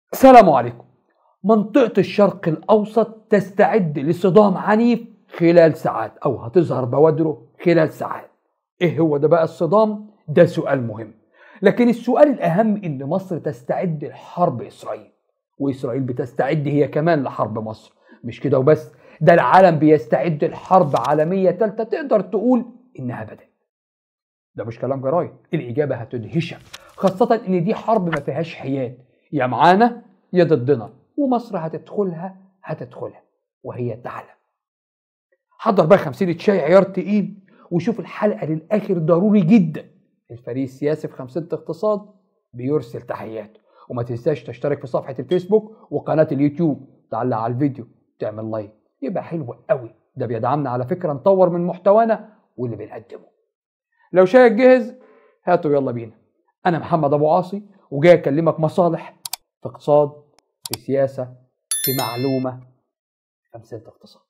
السلام عليكم منطقة الشرق الأوسط تستعد لصدام عنيف خلال ساعات أو هتظهر بوادره خلال ساعات إيه هو ده بقى الصدام؟ ده سؤال مهم لكن السؤال الأهم إن مصر تستعد لحرب إسرائيل وإسرائيل بتستعد هي كمان لحرب مصر مش كده وبس ده العالم بيستعد لحرب عالمية تالتة تقدر تقول إنها بدأت ده مش كلام جرايد الإجابة هتدهشك خاصة إن دي حرب ما فيهاش حياد يا معانا يا ضدنا ومصر هتدخلها هتدخلها وهي تعلم حضر بقى خمسين شاي عيار تقيل وشوف الحلقة للآخر ضروري جدا الفريق السياسي في خمسين اقتصاد بيرسل تحياته وما تنساش تشترك في صفحة الفيسبوك وقناة اليوتيوب تعلق على الفيديو تعمل لايك يبقى حلو قوي ده بيدعمنا على فكرة نطور من محتوانا واللي بنقدمه لو شايك جاهز هاتوا يلا بينا انا محمد ابو عاصي وجاي اكلمك مصالح في اقتصاد في سياسة في معلومة في أمثلة اقتصاد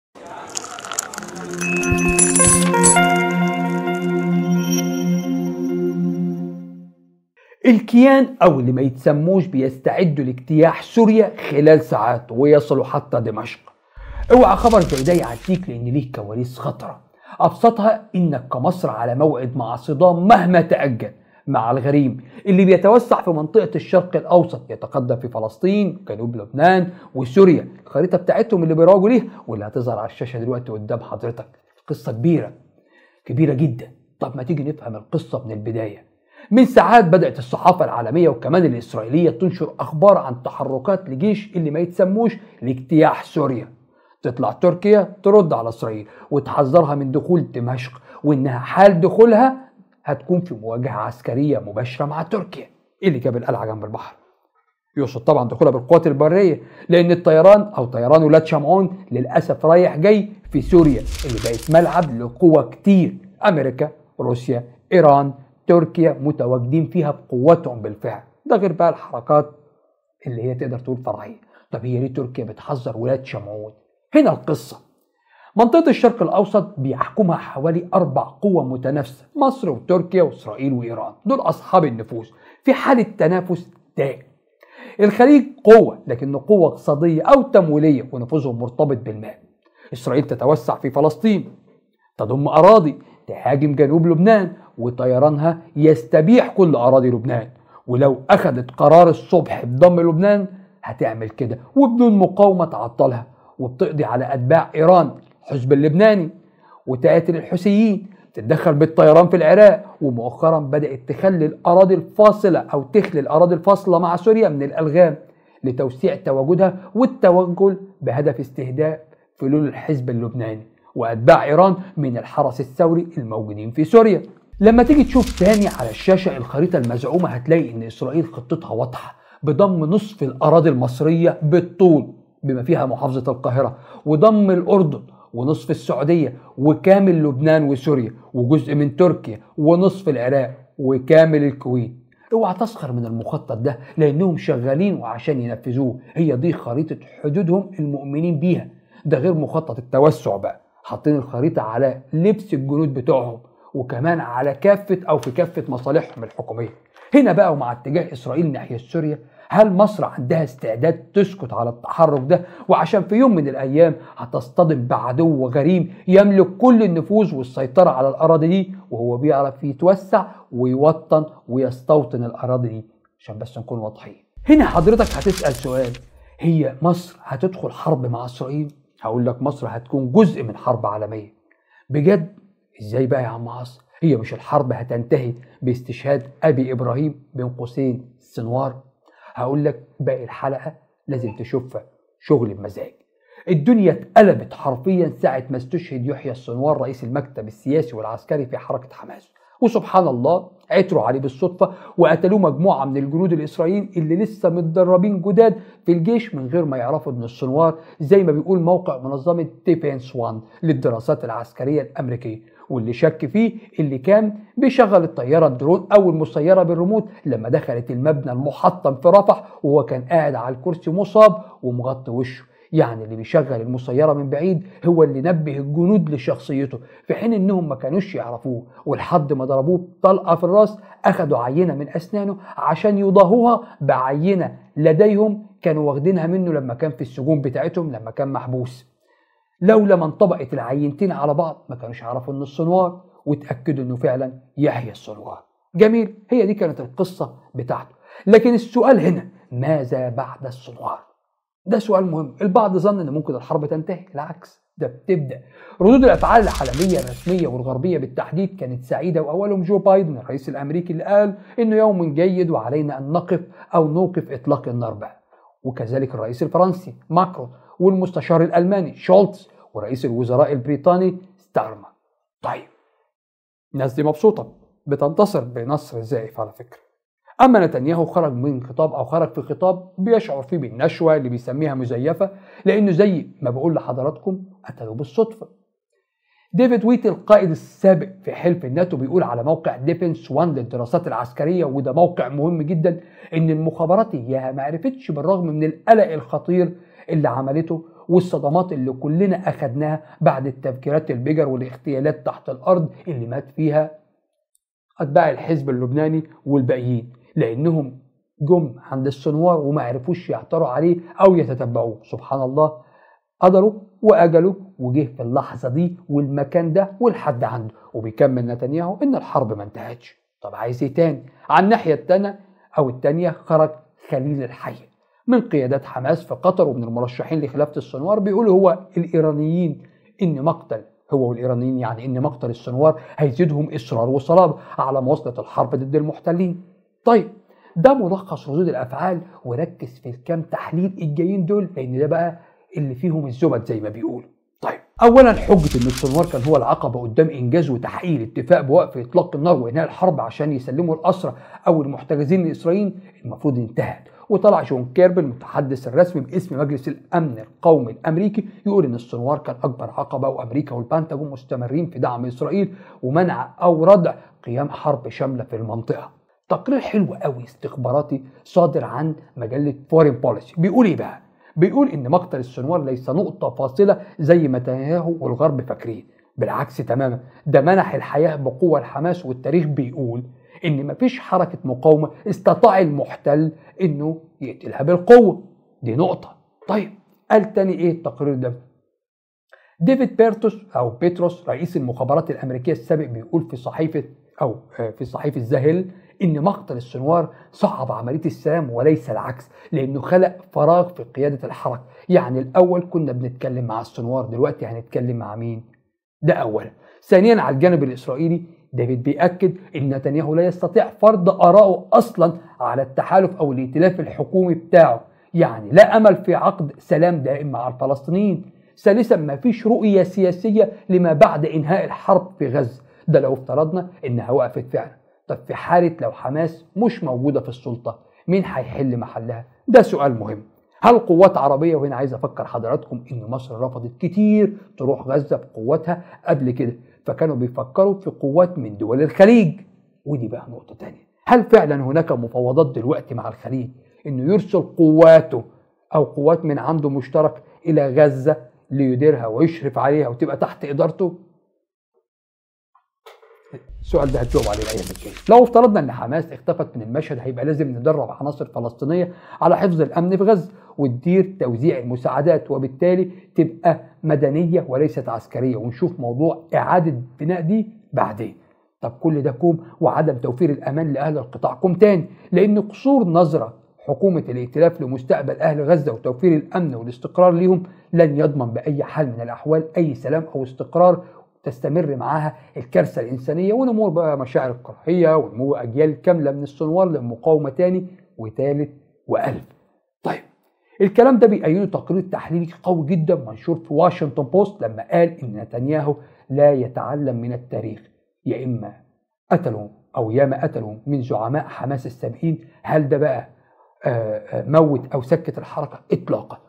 الكيان أو اللي ما يتسموش بيستعدوا لاجتياح سوريا خلال ساعات ويصلوا حتى دمشق اوعى خبر زي ده يعديك لأن ليه كواليس خطرة أبسطها إنك كمصر على موعد مع صدام مهما تأجل مع الغريم اللي بيتوسع في منطقة الشرق الأوسط يتقدم في فلسطين جنوب لبنان وسوريا الخريطة بتاعتهم اللي بيراجعوا ليها واللي هتظهر على الشاشة دلوقتي قدام حضرتك قصة كبيرة كبيرة جدا طب ما تيجي نفهم القصة من البداية من ساعات بدأت الصحافة العالمية وكمان الإسرائيلية تنشر أخبار عن تحركات لجيش اللي ما يتسموش لاجتياح سوريا تطلع تركيا ترد على إسرائيل وتحذرها من دخول دمشق وإنها حال دخولها هتكون في مواجهة عسكرية مباشرة مع تركيا إيه اللي جاب القلعة جنب البحر يقصد طبعا دخولها بالقوات البرية لأن الطيران أو طيران ولاد شمعون للأسف رايح جاي في سوريا اللي بقت ملعب لقوى كتير أمريكا روسيا إيران تركيا متواجدين فيها بقوتهم بالفعل ده غير بقى الحركات اللي هي تقدر تقول فرعية طب هي ليه تركيا بتحذر ولاد شمعون هنا القصة منطقة الشرق الأوسط بيحكمها حوالي أربع قوى متنافسة مصر وتركيا وإسرائيل وإيران دول أصحاب النفوذ في حالة تنافس دائم الخليج قوة لكنه قوة اقتصادية أو تمويلية ونفوذهم مرتبط بالمال إسرائيل تتوسع في فلسطين تضم أراضي تهاجم جنوب لبنان وطيرانها يستبيح كل أراضي لبنان ولو أخذت قرار الصبح بضم لبنان هتعمل كده وبدون مقاومة تعطلها وبتقضي على أتباع إيران الحزب اللبناني وتقاتل الحوثيين تتدخل بالطيران في العراق ومؤخرا بدأت تخلي الأراضي الفاصلة أو تخلي الأراضي الفاصلة مع سوريا من الألغام لتوسيع تواجدها والتوغل بهدف استهداف فلول الحزب اللبناني وأتباع إيران من الحرس الثوري الموجودين في سوريا لما تيجي تشوف تاني على الشاشة الخريطة المزعومة هتلاقي إن إسرائيل خطتها واضحة بضم نصف الأراضي المصرية بالطول بما فيها محافظة القاهرة وضم الأردن ونصف السعودية وكامل لبنان وسوريا وجزء من تركيا ونصف العراق وكامل الكويت اوعى تسخر من المخطط ده لانهم شغالين وعشان ينفذوه هي دي خريطة حدودهم المؤمنين بيها ده غير مخطط التوسع بقى حاطين الخريطة على لبس الجنود بتوعهم وكمان على كافة أو في كافة مصالحهم الحكومية هنا بقى ومع اتجاه إسرائيل ناحية سوريا هل مصر عندها استعداد تسكت على التحرك ده وعشان في يوم من الايام هتصطدم بعدو غريم يملك كل النفوذ والسيطره على الاراضي دي وهو بيعرف يتوسع ويوطن ويستوطن الاراضي دي عشان بس نكون واضحين هنا حضرتك هتسال سؤال هي مصر هتدخل حرب مع اسرائيل هقول لك مصر هتكون جزء من حرب عالميه بجد ازاي بقى يا عم عاصم هي مش الحرب هتنتهي باستشهاد ابي ابراهيم بين قوسين سنوار هقول لك باقي الحلقه لازم تشوفها شغل بمزاج الدنيا اتقلبت حرفيا ساعة ما استشهد يحيى السنوار رئيس المكتب السياسي والعسكري في حركة حماس وسبحان الله عثروا عليه بالصدفة وقتلوه مجموعة من الجنود الإسرائيليين اللي لسه متدربين جداد في الجيش من غير ما يعرفوا ابن السنوار زي ما بيقول موقع منظمة ديفينس وان للدراسات العسكرية الأمريكية واللي شك فيه اللي كان بيشغل الطيارة الدرون أو المسيرة بالريموت لما دخلت المبنى المحطم في رفح وهو كان قاعد على الكرسي مصاب ومغطي وشه يعني اللي بيشغل المسيرة من بعيد هو اللي نبه الجنود لشخصيته في حين انهم ما كانوش يعرفوه ولحد ما ضربوه طلقة في الراس اخدوا عينة من اسنانه عشان يضاهوها بعينة لديهم كانوا واخدينها منه لما كان في السجون بتاعتهم لما كان محبوس لولا ما انطبقت العينتين على بعض ما كانوش يعرفوا انه السنوار وتاكدوا انه فعلا يحيى السنوار جميل هي دي كانت القصة بتاعته لكن السؤال هنا ماذا بعد السنوار ده سؤال مهم البعض ظن ان ممكن الحرب تنتهي العكس ده بتبدا ردود الافعال العالميه الرسميه والغربيه بالتحديد كانت سعيده واولهم جو بايدن الرئيس الامريكي اللي قال انه يوم جيد وعلينا ان نقف او نوقف اطلاق النار بقى وكذلك الرئيس الفرنسي ماكرون والمستشار الالماني شولتز ورئيس الوزراء البريطاني ستارما طيب الناس دي مبسوطه بتنتصر بنصر زائف على فكره اما نتنياهو خرج من خطاب او خرج في خطاب بيشعر فيه بالنشوه اللي بيسميها مزيفه لانه زي ما بقول لحضراتكم قتلوا بالصدفه ديفيد ويت القائد السابق في حلف الناتو بيقول على موقع ديفنس 1 للدراسات العسكريه وده موقع مهم جدا ان المخابرات اياها ما عرفتش بالرغم من القلق الخطير اللي عملته والصدمات اللي كلنا اخدناها بعد التفجيرات البجر والاغتيالات تحت الارض اللي مات فيها اتباع الحزب اللبناني والباقيين لانهم جم عند السنوار وما عرفوش يعثروا عليه او يتتبعوه سبحان الله قدروا واجلوا وجه في اللحظه دي والمكان ده والحد عنده وبيكمل نتنياهو ان الحرب ما انتهتش طب عايز ايه تاني على الناحيه التانيه او التانيه خرج خليل الحي من قيادات حماس في قطر ومن المرشحين لخلافه السنوار بيقولوا هو الايرانيين ان مقتل هو والايرانيين يعني ان مقتل السنوار هيزيدهم اصرار وصلابه على مواصله الحرب ضد المحتلين. طيب ده ملخص ردود الافعال وركز في الكام تحليل الجايين دول لان ده بقى اللي فيهم الزبد زي ما بيقولوا. طيب اولا حجه ان السنوار كان هو العقبه قدام انجاز وتحقيق الاتفاق بوقف اطلاق النار وانهاء الحرب عشان يسلموا الاسرى او المحتجزين لاسرائيل المفروض انتهت وطلع جون كيربي المتحدث الرسمي باسم مجلس الامن القومي الامريكي يقول ان السنوار كان اكبر عقبه وامريكا والبنتاجون مستمرين في دعم اسرائيل ومنع او ردع قيام حرب شامله في المنطقه. تقرير حلو قوي استخباراتي صادر عن مجله فورين بوليسي بيقول ايه بقى؟ بيقول ان مقتل السنوار ليس نقطه فاصله زي ما نتنياهو والغرب فاكرين بالعكس تماما ده منح الحياه بقوه لحماس والتاريخ بيقول ان مفيش حركه مقاومه استطاع المحتل انه يقتلها بالقوه دي نقطه طيب قال تاني ايه التقرير ده ديفيد بيرتوس او بيتروس رئيس المخابرات الامريكيه السابق بيقول في صحيفه او في صحيفه الزاهل ان مقتل السنوار صعب عمليه السلام وليس العكس لانه خلق فراغ في قياده الحركه يعني الاول كنا بنتكلم مع السنوار دلوقتي هنتكلم مع مين ده اولا ثانيا على الجانب الاسرائيلي ديفيد بيأكد ان نتنياهو لا يستطيع فرض آرائه اصلا على التحالف او الائتلاف الحكومي بتاعه يعني لا امل في عقد سلام دائم مع الفلسطينيين ثالثا ما فيش رؤية سياسية لما بعد انهاء الحرب في غزة ده لو افترضنا انها وقفت فعلا طب في حالة لو حماس مش موجودة في السلطة مين هيحل محلها ده سؤال مهم هل قوات عربية وهنا عايز أفكر حضراتكم إن مصر رفضت كتير تروح غزة بقواتها قبل كده فكانوا بيفكروا في قوات من دول الخليج ودي بقى نقطة تانية هل فعلا هناك مفاوضات دلوقتي مع الخليج إنه يرسل قواته أو قوات من عنده مشترك إلى غزة ليديرها ويشرف عليها وتبقى تحت إدارته السؤال ده هتجاوب عليه الايام الجايه. لو افترضنا ان حماس اختفت من المشهد هيبقى لازم ندرب عناصر فلسطينيه على حفظ الامن في غزه وتدير توزيع المساعدات وبالتالي تبقى مدنيه وليست عسكريه ونشوف موضوع اعاده بناء دي بعدين. طب كل ده كوم وعدم توفير الامان لاهل القطاع كوم تاني لان قصور نظره حكومة الائتلاف لمستقبل أهل غزة وتوفير الأمن والاستقرار ليهم لن يضمن بأي حال من الأحوال أي سلام أو استقرار تستمر معاها الكارثه الانسانيه ونمو بقى مشاعر الكراهيه ونمو اجيال كامله من السنوار للمقاومه تاني وتالت والف. طيب الكلام ده بيأيده تقرير تحليلي قوي جدا منشور في واشنطن بوست لما قال ان نتنياهو لا يتعلم من التاريخ يا اما قتلوا او ياما قتلوا من زعماء حماس السابقين هل ده بقى موت او سكت الحركه اطلاقا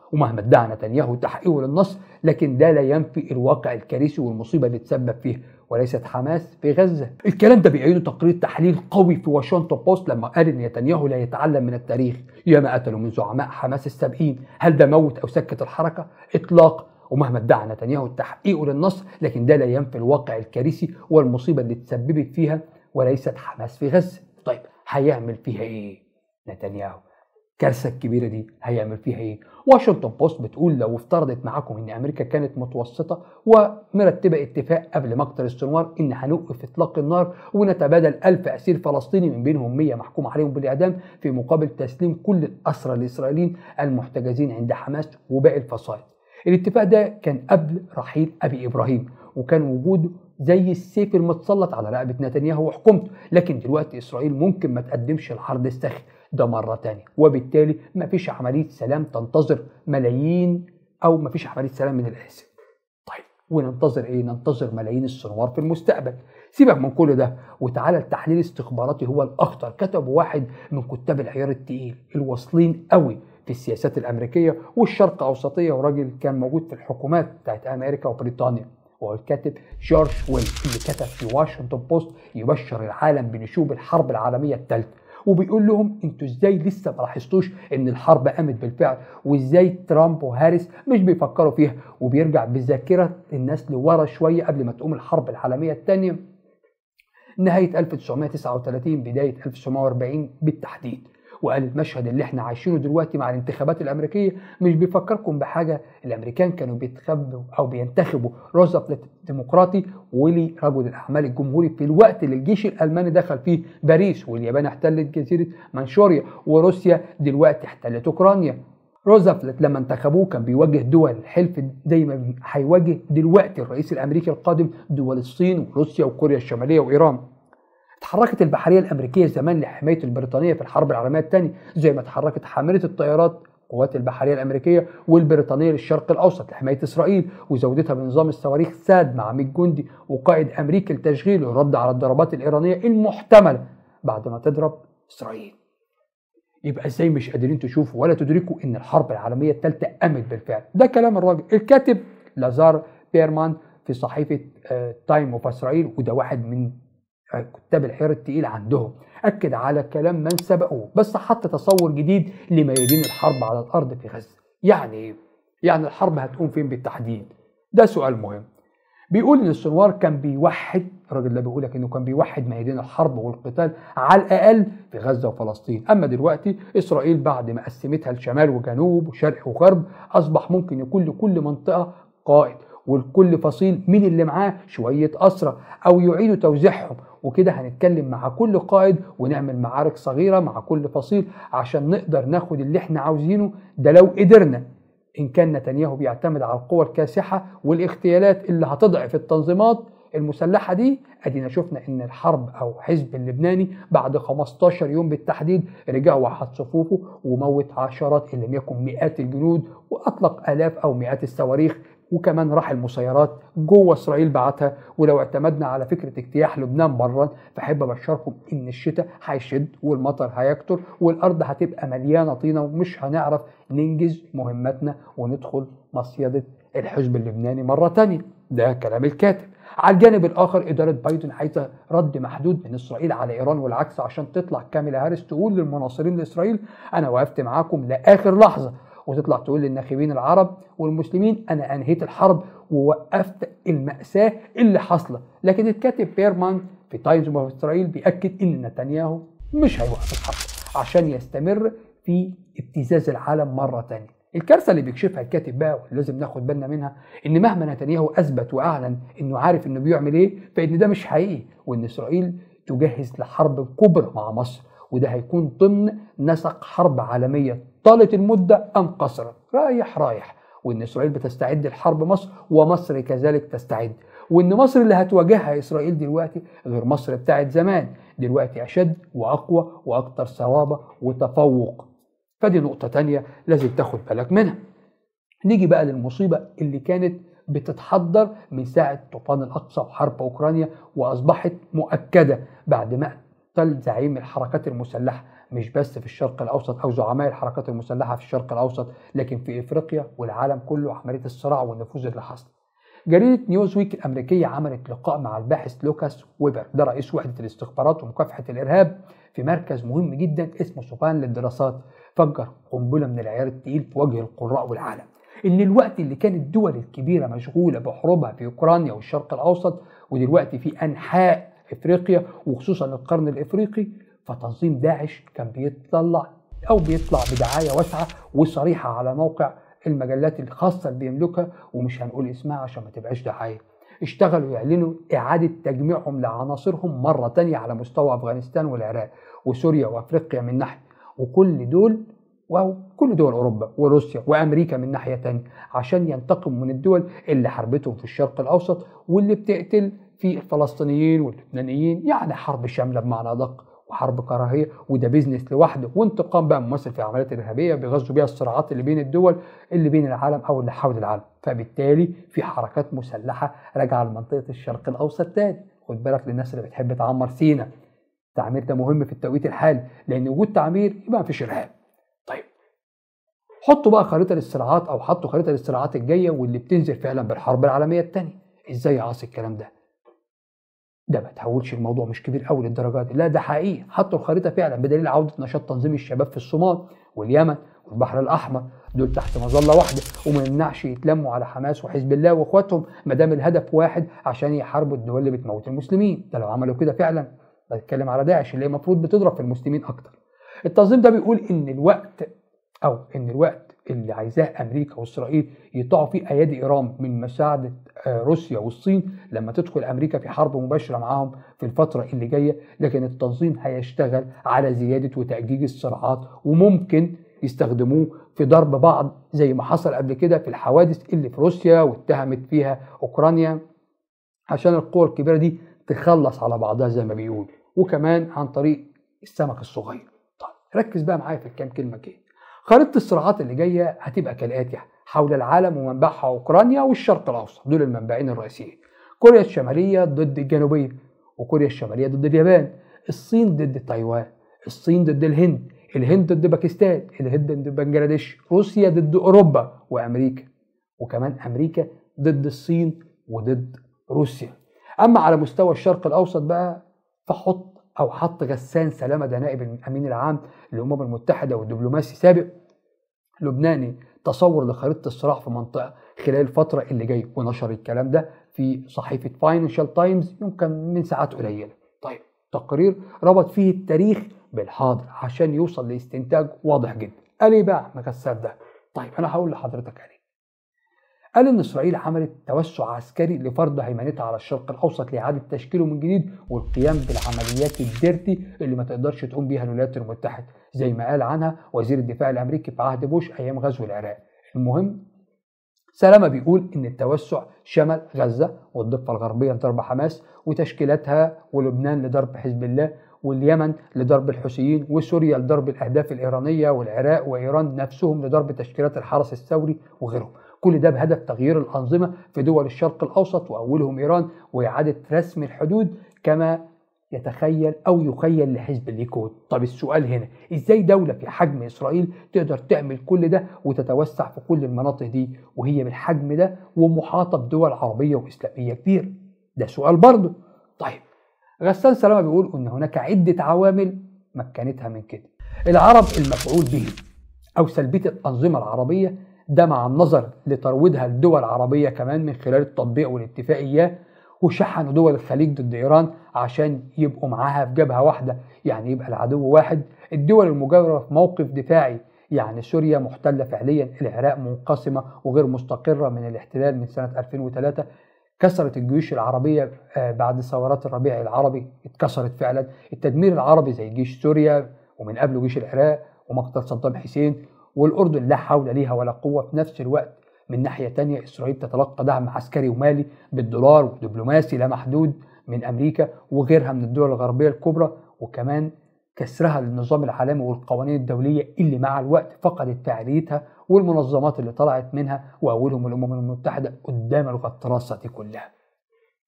ومهما ادعى نتنياهو تحقيقه للنصر لكن ده لا ينفي الواقع الكارثي والمصيبه اللي تسبب فيها وليست حماس في غزه. الكلام ده بيعيده تقرير تحليل قوي في واشنطن بوست لما قال ان نتنياهو لا يتعلم من التاريخ ياما قتلوا من زعماء حماس السابقين، هل ده موت او سكت الحركه؟ اطلاق ومهما ادعى نتنياهو تحقيقه للنصر لكن ده لا ينفي الواقع الكارثي والمصيبه اللي تسببت فيها وليست حماس في غزه. طيب هيعمل فيها ايه نتنياهو؟ الكارثه الكبيره دي هيعمل فيها ايه؟ واشنطن بوست بتقول لو افترضت معاكم ان امريكا كانت متوسطه ومرتبه اتفاق قبل مقتل السنوار ان هنوقف اطلاق النار ونتبادل ألف اسير فلسطيني من بينهم 100 محكوم عليهم بالاعدام في مقابل تسليم كل الاسرى الاسرائيليين المحتجزين عند حماس وباقي الفصائل. الاتفاق ده كان قبل رحيل ابي ابراهيم وكان وجوده زي السيف المتسلط على رقبه نتنياهو وحكومته، لكن دلوقتي اسرائيل ممكن ما تقدمش العرض الساخن ده مرة تانية وبالتالي مفيش عملية سلام تنتظر ملايين أو مفيش عملية سلام من الآسف طيب وننتظر إيه؟ ننتظر ملايين السنوار في المستقبل سيبك من كل ده وتعالى التحليل الاستخباراتي هو الأخطر كتب واحد من كتاب العيار التقيل الواصلين قوي في السياسات الأمريكية والشرق أوسطية وراجل كان موجود في الحكومات بتاعت أمريكا وبريطانيا وهو الكاتب جورج ويل اللي كتب في واشنطن بوست يبشر العالم بنشوب الحرب العالمية الثالثة وبيقول لهم انتوا ازاي لسه ما لاحظتوش ان الحرب قامت بالفعل وازاي ترامب وهاريس مش بيفكروا فيها وبيرجع بذاكره الناس لورا شويه قبل ما تقوم الحرب العالميه الثانيه نهايه 1939 بدايه 1940 بالتحديد وقال المشهد اللي احنا عايشينه دلوقتي مع الانتخابات الامريكيه مش بيفكركم بحاجه الامريكان كانوا بيتخبوا او بينتخبوا روزفلت الديمقراطي ولي رجل الاعمال الجمهوري في الوقت اللي الجيش الالماني دخل فيه باريس واليابان احتلت جزيره منشوريا وروسيا دلوقتي احتلت اوكرانيا روزفلت لما انتخبوه كان بيواجه دول الحلف زي ما هيواجه دلوقتي الرئيس الامريكي القادم دول الصين وروسيا وكوريا الشماليه وايران اتحركت البحريه الامريكيه زمان لحمايه البريطانيه في الحرب العالميه الثانيه زي ما اتحركت حامله الطيارات القوات البحريه الامريكيه والبريطانيه للشرق الاوسط لحمايه اسرائيل وزودتها بنظام الصواريخ ساد مع 100 جندي وقائد امريكي لتشغيل والرد على الضربات الايرانيه المحتمله بعد ما تضرب اسرائيل. يبقى ازاي مش قادرين تشوفوا ولا تدركوا ان الحرب العالميه الثالثه قامت بالفعل؟ ده كلام الراجل الكاتب لازار بيرمان في صحيفه تايم اوف اسرائيل وده واحد من كتاب الحيار التقيل عندهم أكد على كلام من سبقوه بس حط تصور جديد لميادين الحرب على الأرض في غزة يعني إيه؟ يعني الحرب هتقوم فين بالتحديد ده سؤال مهم بيقول ان السنوار كان بيوحد الراجل ده بيقول لك انه كان بيوحد ميادين الحرب والقتال على الاقل في غزه وفلسطين، اما دلوقتي اسرائيل بعد ما قسمتها لشمال وجنوب وشرق وغرب اصبح ممكن يكون لكل منطقه قائد ولكل فصيل مين اللي معاه شويه اسرى او يعيدوا توزيعهم وكده هنتكلم مع كل قائد ونعمل معارك صغيره مع كل فصيل عشان نقدر ناخد اللي احنا عاوزينه ده لو قدرنا ان كان نتنياهو بيعتمد على القوى الكاسحه والاغتيالات اللي هتضعف التنظيمات المسلحه دي ادينا شفنا ان الحرب او حزب اللبناني بعد 15 يوم بالتحديد رجع وحد صفوفه وموت عشرات ان لم يكن مئات الجنود واطلق الاف او مئات الصواريخ وكمان راح المسيرات جوه اسرائيل بعتها ولو اعتمدنا على فكره اجتياح لبنان برا فاحب ابشركم ان الشتاء هيشد والمطر هيكتر والارض هتبقى مليانه طينه ومش هنعرف ننجز مهمتنا وندخل مصيده الحزب اللبناني مره تانية ده كلام الكاتب على الجانب الاخر اداره بايدن عايزه رد محدود من اسرائيل على ايران والعكس عشان تطلع كاميلا هاريس تقول للمناصرين لاسرائيل انا وقفت معاكم لاخر لحظه وتطلع تقول للناخبين العرب والمسلمين انا انهيت الحرب ووقفت الماساه اللي حاصله لكن الكاتب بيرمان في تايمز اوف اسرائيل بياكد ان نتنياهو مش هيوقف الحرب عشان يستمر في ابتزاز العالم مره تانية الكارثه اللي بيكشفها الكاتب بقى واللي لازم ناخد بالنا منها ان مهما نتنياهو اثبت واعلن انه عارف انه بيعمل ايه فان ده مش حقيقي وان اسرائيل تجهز لحرب كبرى مع مصر وده هيكون ضمن نسق حرب عالميه طالت المده ام قصرت رايح رايح وان اسرائيل بتستعد لحرب مصر ومصر كذلك تستعد وان مصر اللي هتواجهها اسرائيل دلوقتي غير مصر بتاعت زمان دلوقتي اشد واقوى واكثر صوابه وتفوق فدي نقطة تانية لازم تاخد بالك منها نيجي بقى للمصيبة اللي كانت بتتحضر من ساعة طوفان الأقصى وحرب أوكرانيا وأصبحت مؤكدة بعد ما اقتل زعيم الحركات المسلحة مش بس في الشرق الاوسط او زعماء الحركات المسلحه في الشرق الاوسط لكن في افريقيا والعالم كله عمليه الصراع والنفوذ اللي حصل جريدة نيوز ويك الأمريكية عملت لقاء مع الباحث لوكاس ويبر ده رئيس وحدة الاستخبارات ومكافحة الإرهاب في مركز مهم جدا اسمه سوبان للدراسات فجر قنبلة من العيار التقيل في وجه القراء والعالم إن الوقت اللي كانت الدول الكبيرة مشغولة بحروبها في أوكرانيا والشرق الأوسط ودلوقتي في أنحاء إفريقيا وخصوصا القرن الإفريقي فتنظيم داعش كان بيطلع أو بيطلع بدعاية واسعة وصريحة على موقع المجلات الخاصة اللي بيملكها ومش هنقول اسمها عشان ما تبقاش دعاية اشتغلوا يعلنوا إعادة تجميعهم لعناصرهم مرة تانية على مستوى أفغانستان والعراق وسوريا وأفريقيا من ناحية وكل دول وكل دول أوروبا وروسيا وأمريكا من ناحية تانية عشان ينتقموا من الدول اللي حربتهم في الشرق الأوسط واللي بتقتل في الفلسطينيين واللبنانيين يعني حرب شاملة بمعنى أدق وحرب كراهيه وده بيزنس لوحده وانتقام بقى ممثل في العمليات الارهابيه بيغزوا بيها الصراعات اللي بين الدول اللي بين العالم او اللي حول العالم فبالتالي في حركات مسلحه راجعه لمنطقه الشرق الاوسط تاني خد بالك للناس اللي بتحب تعمر سينا التعمير ده مهم في التوقيت الحالي لان وجود تعمير يبقى مفيش ارهاب طيب حطوا بقى خريطه للصراعات او حطوا خريطه للصراعات الجايه واللي بتنزل فعلا بالحرب العالميه الثانيه ازاي يعاصي الكلام ده ده ما تحولش الموضوع مش كبير قوي للدرجه دي لا ده حقيقي حطوا الخريطه فعلا بدليل عوده نشاط تنظيم الشباب في الصومال واليمن والبحر الاحمر دول تحت مظله واحده وما يمنعش يتلموا على حماس وحزب الله واخواتهم ما دام الهدف واحد عشان يحاربوا الدول اللي بتموت المسلمين ده لو عملوا كده فعلا بتكلم على داعش اللي هي المفروض بتضرب في المسلمين اكتر التنظيم ده بيقول ان الوقت او ان الوقت اللي عايزاه امريكا واسرائيل يقطعوا فيه ايادي ايران من مساعده روسيا والصين لما تدخل امريكا في حرب مباشره معاهم في الفتره اللي جايه لكن التنظيم هيشتغل على زياده وتاجيج الصراعات وممكن يستخدموه في ضرب بعض زي ما حصل قبل كده في الحوادث اللي في روسيا واتهمت فيها اوكرانيا عشان القوى الكبيره دي تخلص على بعضها زي ما بيقول وكمان عن طريق السمك الصغير طيب ركز بقى معايا في الكام كلمه كده خريطة الصراعات اللي جاية هتبقى كالآتي حول العالم ومنبعها أوكرانيا والشرق الأوسط دول المنبعين الرئيسيين كوريا الشمالية ضد الجنوبية وكوريا الشمالية ضد اليابان الصين ضد تايوان الصين ضد الهند الهند ضد باكستان الهند ضد بنجلاديش روسيا ضد أوروبا وأمريكا وكمان أمريكا ضد الصين وضد روسيا أما على مستوى الشرق الأوسط بقى فحط أو حط غسان سلامة ده نائب الأمين العام للأمم المتحدة والدبلوماسي سابق لبناني تصور لخريطة الصراع في منطقة خلال الفترة اللي جاية ونشر الكلام ده في صحيفة فاينانشال تايمز يمكن من ساعات قليلة طيب تقرير ربط فيه التاريخ بالحاضر عشان يوصل لاستنتاج واضح جدا قال ايه بقى مكسر ده طيب انا هقول لحضرتك عليه قال ان اسرائيل عملت توسع عسكري لفرض هيمنتها على الشرق الاوسط لاعاده تشكيله من جديد والقيام بالعمليات الديرتي اللي ما تقدرش تقوم بيها الولايات المتحده زي ما قال عنها وزير الدفاع الامريكي في عهد بوش ايام غزو العراق المهم سلامة بيقول إن التوسع شمل غزة والضفة الغربية لضرب حماس وتشكيلاتها ولبنان لضرب حزب الله واليمن لضرب الحوثيين وسوريا لضرب الأهداف الإيرانية والعراق وإيران نفسهم لضرب تشكيلات الحرس الثوري وغيرهم كل ده بهدف تغيير الأنظمة في دول الشرق الأوسط وأولهم إيران وإعادة رسم الحدود كما يتخيل أو يخيل لحزب الليكود طب السؤال هنا إزاي دولة في حجم إسرائيل تقدر تعمل كل ده وتتوسع في كل المناطق دي وهي بالحجم ده ومحاطة بدول عربية وإسلامية كتير ده سؤال برضه طيب غسان سلامة بيقول أن هناك عدة عوامل مكنتها من كده العرب المفعول به أو سلبية الأنظمة العربية ده مع النظر لترويضها لدول عربية كمان من خلال التطبيق والاتفاق إياه وشحنوا دول الخليج ضد إيران عشان يبقوا معاها في جبهة واحدة يعني يبقى العدو واحد الدول المجاورة في موقف دفاعي يعني سوريا محتلة فعليا العراق منقسمة وغير مستقرة من الاحتلال من سنة 2003 كسرت الجيوش العربية بعد ثورات الربيع العربي اتكسرت فعلا التدمير العربي زي جيش سوريا ومن قبله جيش العراق ومقتل صدام حسين والأردن لا حول ليها ولا قوة في نفس الوقت من ناحية تانية إسرائيل تتلقى دعم عسكري ومالي بالدولار ودبلوماسي لا محدود من أمريكا وغيرها من الدول الغربية الكبرى وكمان كسرها للنظام العالمي والقوانين الدولية اللي مع الوقت فقدت فاعليتها والمنظمات اللي طلعت منها وأولهم الأمم المتحدة قدام الغطرسة دي كلها طيب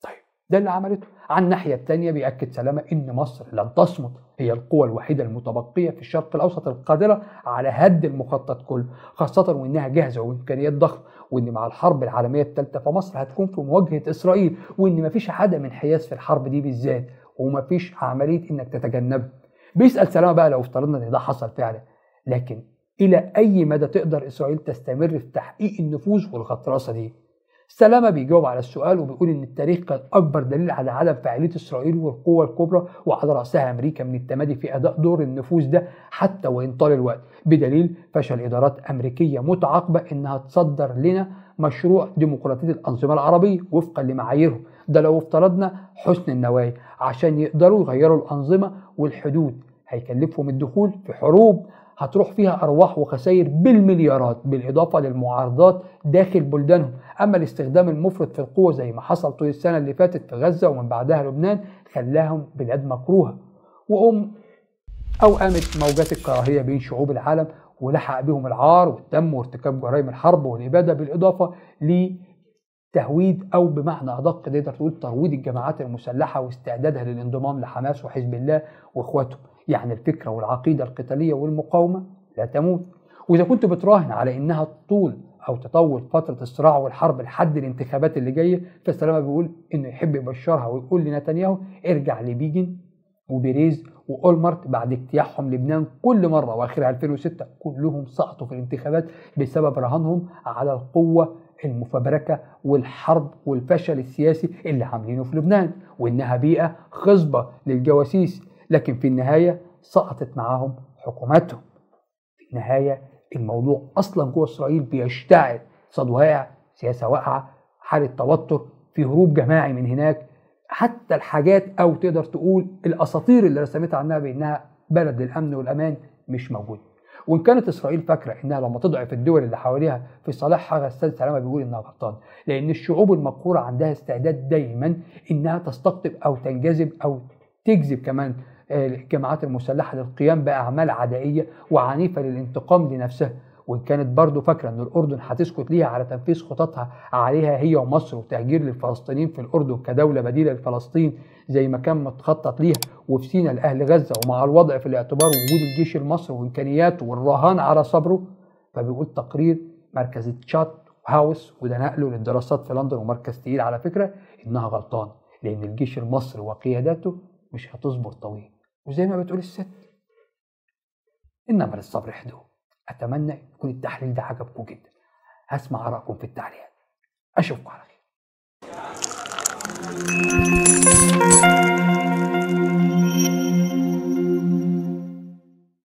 ده اللي عملته على الناحية الثانية بيأكد سلامة إن مصر لن تصمد هي القوى الوحيدة المتبقية في الشرق الأوسط القادرة على هد المخطط كله خاصة وإنها جاهزة وإمكانيات ضخمة وإن مع الحرب العالمية الثالثة فمصر هتكون في مواجهة إسرائيل وإن مفيش عدم انحياز في الحرب دي بالذات ومفيش عملية إنك تتجنبها بيسأل سلامة بقى لو افترضنا إن ده حصل فعلا لكن إلى أي مدى تقدر إسرائيل تستمر في تحقيق النفوذ والغطرسة دي سلامة بيجاوب على السؤال وبيقول إن التاريخ كان أكبر دليل على عدم فاعلية إسرائيل والقوة الكبرى وعلى رأسها أمريكا من التمادي في أداء دور النفوذ ده حتى وإن طال الوقت بدليل فشل إدارات أمريكية متعاقبة إنها تصدر لنا مشروع ديمقراطية الأنظمة العربية وفقا لمعاييرهم ده لو افترضنا حسن النوايا عشان يقدروا يغيروا الأنظمة والحدود هيكلفهم الدخول في حروب هتروح فيها أرواح وخسائر بالمليارات بالإضافة للمعارضات داخل بلدانهم أما الاستخدام المفرط في القوة زي ما حصل طول السنة اللي فاتت في غزة ومن بعدها لبنان خلاهم بلاد مكروهة وأم أو قامت موجات الكراهية بين شعوب العالم ولحق بهم العار والدم وارتكاب جرائم الحرب والإبادة بالإضافة لتهويد أو بمعنى أدق تقدر تقول ترويض الجماعات المسلحة واستعدادها للانضمام لحماس وحزب الله وإخواتهم يعني الفكرة والعقيدة القتالية والمقاومة لا تموت وإذا كنت بتراهن على إنها طول أو تطول فترة الصراع والحرب لحد الانتخابات اللي جاية فالسلامة بيقول إنه يحب يبشرها ويقول لنتنياهو ارجع لبيجن وبيريز وأولمرت بعد اجتياحهم لبنان كل مرة وآخرها 2006 كلهم سقطوا في الانتخابات بسبب رهانهم على القوة المفبركة والحرب والفشل السياسي اللي عاملينه في لبنان وإنها بيئة خصبة للجواسيس لكن في النهاية سقطت معاهم حكوماتهم في النهاية الموضوع أصلا جوه إسرائيل بيشتعل اقتصاد واقع سياسة واقعة حالة توتر في هروب جماعي من هناك حتى الحاجات أو تقدر تقول الأساطير اللي رسمتها عنها بأنها بلد للأمن والأمان مش موجودة وان كانت اسرائيل فاكره انها لما تضعف الدول اللي حواليها في صالحها غسان سلامه بيقول انها غلطان لان الشعوب المقهوره عندها استعداد دايما انها تستقطب او تنجذب او تجذب كمان الجماعات المسلحة للقيام بأعمال عدائية وعنيفة للانتقام لنفسها وإن كانت برضه فاكرة أن الأردن هتسكت ليها على تنفيذ خططها عليها هي ومصر وتهجير للفلسطينيين في الأردن كدولة بديلة لفلسطين زي ما كان متخطط ليها وفي سينا لأهل غزة ومع الوضع في الاعتبار وجود الجيش المصري وإمكانياته والرهان على صبره فبيقول تقرير مركز تشات هاوس وده نقله للدراسات في لندن ومركز تقيل على فكرة إنها غلطان لأن الجيش المصري وقياداته مش هتصبر طويل وزي ما بتقول الست إنما للصبر حدود أتمنى يكون التحليل ده عجبكم جدا هسمع آرائكم في التعليقات أشوفكم على خير